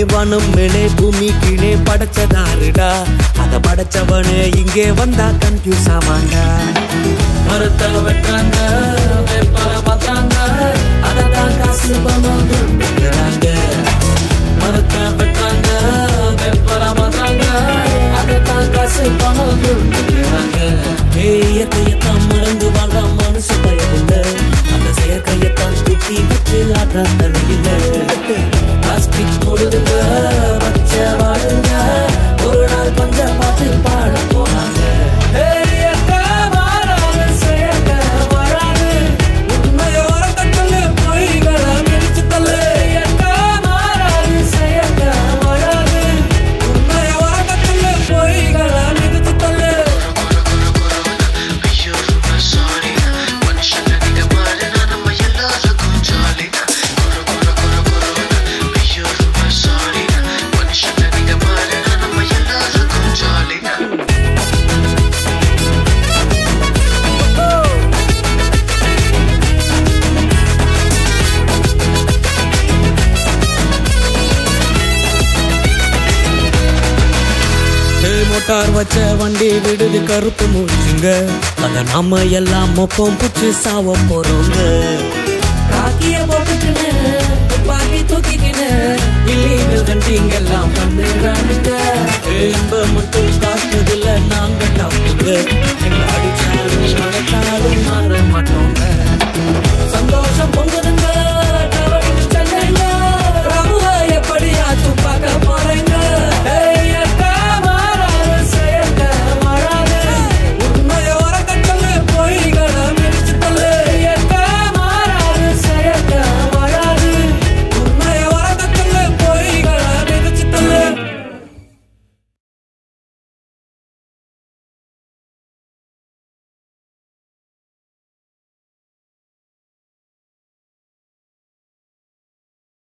வானம் மேலே பூமி கீழே படைச்சதாருடா அத படைச்சவனே இங்கே வந்தா கன்ஃபியூஸ் ஆவாண்டா மரத்தை வெட்டுறாங்க வேப்பல பார்த்தாங்க அததான் காசு பணம் விற்கிறாங்க மரத்தை வெட்டுறாங்க வேப்பல பார்த்தாங்க அததான் காசு பணம் விற்கிறாங்க இயற்கையத்தான் மறந்து வாழ்ற மனுஷ பயமில்ல அந்த செயற்கையத்தான் தூக்கி வச்சு ஆற்ற தடையில்ல பிளாஸ்டிக் கொடுங்க வச்ச வாழுங்க ஒரு நாள் பஞ்ச பாட்டு பாட போனாங்க இயற்கை மாறாது, செயற்கை வராது. உண்மையோர கட்டளை பொய்களை மிதிச்சு தள்ளு. இயற்கை மாறாது, செயற்கை வராது. உண்மையோர கட்டளை பொய்களை மிதிச்சு தள்ளு. ஐயோ ரொம்ப சாரி மனுஷன் நீங்க மாறினா நம்ம எல்லாருக்கும் ஜாலி குரு குரு குரு குரு ஐயோ ரொம்ப சாரி மனுஷன் நீங்க மாறினா நம்ம எல்லாருக்கும் ஜாலி ஏய், மோட்டார் வச்ச வண்டி விடுது கருப்பு மூச்சுங்க அத நாம எல்லாம் மொப்பம் புச்சு சாவ போறோங்க காக்கிய போட்டுக்கின்னு துப்பாக்கி தூக்கிக்கின்னு இல்லீகல் கண்டிங்க எல்லாம் பண்ணுறானுங்க இன்பம் மட்டும் காட்டுறதுல நாங்க டாப்புங்க எங்களை அடிச்சாலும் மறைச்சாலும் மாற மாட்டோங்க